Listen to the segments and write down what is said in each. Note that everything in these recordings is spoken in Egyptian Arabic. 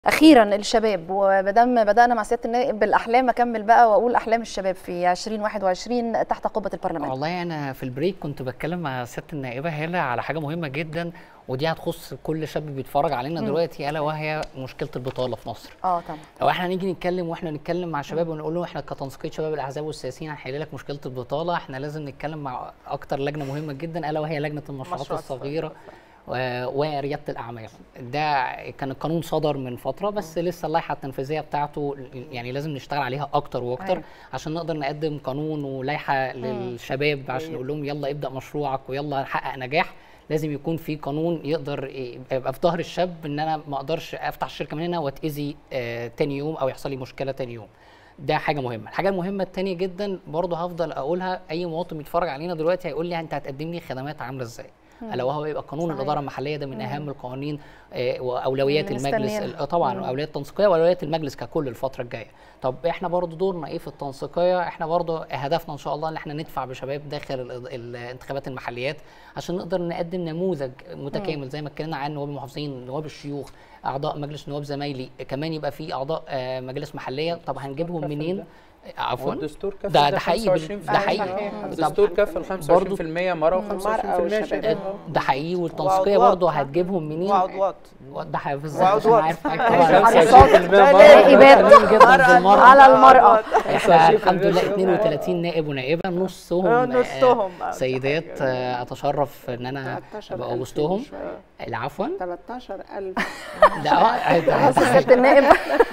اخيرا الشباب ومادام بدانا مع سياده النائب بالاحلام اكمل بقى واقول احلام الشباب في 2021 تحت قبه البرلمان والله انا في البريك كنت بتكلم مع سياده النائبه هاله على حاجه مهمه جدا ودي هتخص كل شاب بيتفرج علينا دلوقتي الا وهي مشكله البطاله في مصر اه طبعا لو احنا نيجي نتكلم واحنا نتكلم مع شباب ونقول له احنا كتنسيقيه شباب الاحزاب والسياسيين هنحل لك مشكله البطاله احنا لازم نتكلم مع اكتر لجنه مهمه جدا الا وهي لجنه المشروعات مشروعات الصغيره و- ورياده الاعمال ده كان القانون صدر من فتره بس لسه اللائحه التنفيذيه بتاعته يعني لازم نشتغل عليها اكتر واكتر أيوة. عشان نقدر نقدم قانون ولائحه للشباب عشان نقول لهم يلا ابدا مشروعك ويلا حقق نجاح لازم يكون في قانون يقدر يبقى في ظهر الشاب ان انا ما اقدرش افتح الشركه من هنا واتاذي آه، تاني يوم او يحصل لي مشكله تاني يوم ده حاجه مهمه الحاجه المهمه التانية جدا برضه هفضل اقولها اي مواطن بيتفرج علينا دلوقتي هيقول لي انت هتقدم لي خدمات عامله ازاي الا وهو يبقى قانون صحيح. الاداره المحليه ده من اهم القوانين آه، واولويات اللي المجلس مستنيينها. ال- طبعا اولويات التنسيقيه واولويات المجلس ككل الفتره الجايه طب احنا برضو دورنا ايه في التنسيقيه احنا برضو هدفنا ان شاء الله ان احنا ندفع بشباب داخل ال- الانتخابات المحليات عشان نقدر نقدم نموذج متكامل زي ما اتكلمنا عن نواب المحافظين نواب الشيوخ اعضاء مجلس نواب زمايلي كمان يبقى في اعضاء آه، مجالس محليه طب هنجيبهم كفل منين ده. هو عفوا الدستور كفل ده ده حقيقي 25% ده حقيقي صحيح. طب الدستور كفل 25% مرة و25% والشباب. شباب ده حقيقي والتنسيقيه وعضوات. برضه هتجيبهم منين وعضوات ده حقيقي بالظبط وعضوات. عشان عارف حاجة حركات. طبعا نائبات. مهتمين جدا بالمرأة على المراه احنا 25% الحمد لله شباب. 32 نائب ونائبه نصهم آه، آه، نصهم بقى. سيدات آه، اتشرف ان انا 13 ابقى ألف وسطهم شوية. عفوا 13000 ده اه ده- بص سياده النائب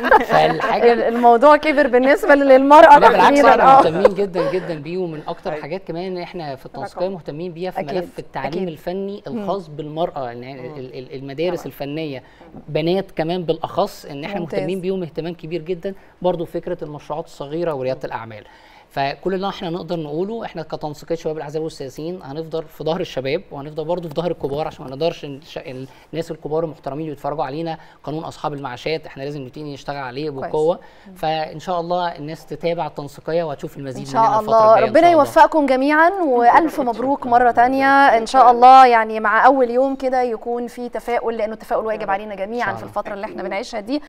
فالحاجه الموضوع كبر بالنسبه للمراه لا بالعكس تحديدا احنا اه مهتمين جدا جدا بيه ومن اكتر أيوة. الحاجات كمان ان احنا في التنسيقيه مهتمين بيها في أكيد، ملف التعليم أكيد. الفني الخاص بالمراه إن ال- ال- المدارس الفنيه بنات كمان بالاخص ان احنا ممتاز. مهتمين بيهم اهتمام كبير جدا برضو فكره المشروعات الصغيره ورياده الاعمال فكل اللي احنا نقدر نقوله احنا كتنسيقيه شباب الاحزاب والسياسيين هنفضل في ظهر الشباب وهنفضل برضه في ظهر الكبار عشان ما نقدرش نش- الناس الكبار المحترمين اللي بيتفرجوا علينا قانون اصحاب المعاشات احنا لازم نبتدي نشتغل عليه كويس. بقوه فان شاء الله الناس تتابع التنسيقيه وهتشوف المزيد ان شاء مننا الفتره الله الجايه إن ربنا شاء الله. يوفقكم جميعا والف مبروك مره تانية ان شاء الله يعني مع اول يوم كده يكون في تفاؤل لانه التفاؤل واجب علينا جميعا شاء في الله. الفتره اللي احنا بنعيشها دي